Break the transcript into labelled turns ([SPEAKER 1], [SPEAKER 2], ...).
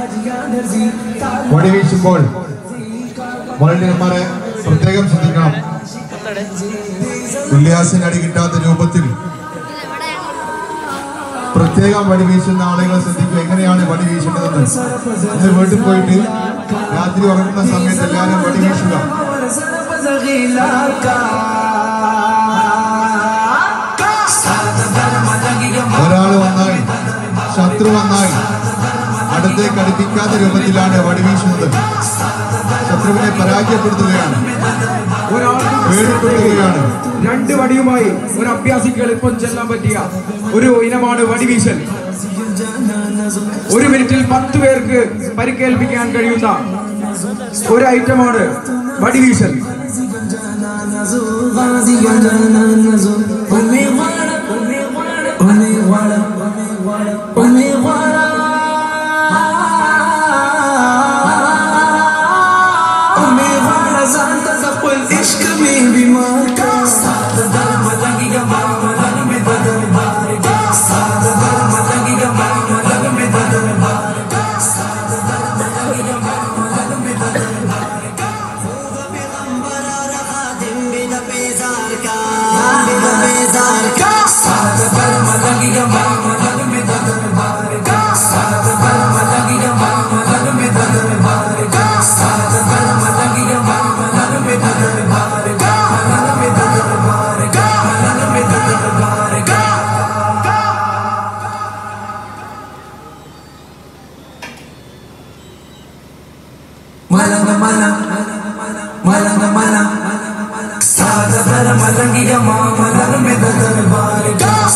[SPEAKER 1] വടി വീശുമ്പോൾ വളണ്ടിയന്മാരെ പ്രത്യേകം ശ്രദ്ധിക്കണം ഉല്ലാസിന് അടി കിട്ടാത്ത രൂപത്തിൽ പ്രത്യേകം വടി വീശുന്ന ആളുകളെ ശ്രദ്ധിക്കുക എങ്ങനെയാണ് വടി വീശേണ്ടതെന്ന് ഇന്ന് വീട്ടിൽ പോയിട്ട് രാത്രി ഉറങ്ങുന്ന സമയത്ത് എല്ലാവരും വടി വീശുക ഒരാൾ വന്നാൽ ശത്രു വന്നാൽ അടുത്തേക്ക് അടുപ്പിക്കാത്ത രൂപത്തിലാണ് വടി വീശുന്നത് ശത്രുവിനെ പരാജയപ്പെടുത്തുകയാണ് പേടിപ്പെടുത്തുകയാണ്
[SPEAKER 2] രണ്ട് വടിയുമായി ഒരു അഭ്യാസിക്ക് എളുപ്പം ചെല്ലാൻ പറ്റിയ ഒരു ഇനമാണ് വടിവീശൽ ഒരു മിനിറ്റിൽ പത്ത് പേർക്ക് പരിക്കേൽപ്പിക്കാൻ കഴിയുന്ന ഒരു ഐറ്റമാണ് വടിവീശൽ
[SPEAKER 3] इश्क में बीमार का साथ दर्म लगेगा मामा लग में बदल बार का साथ दर्म लगेगा मामा लग में बदल बार का साथ दर्म लगेगा मामा लग में बदल बार का होगा पैगंबर और खादिम बिन बेजार का बिन बेजार का साथ दर्म लगेगा मामा लग में बदल बार का साथ दर्म लगेगा मामा लग में बदल बार का साथ दर्म लगेगा मामा लग में बदल बार का लग में बदल बार का लग में बदल बार का Malanga malanga malanga malanga सादा दर मलंगी का मामा लग में दर बार का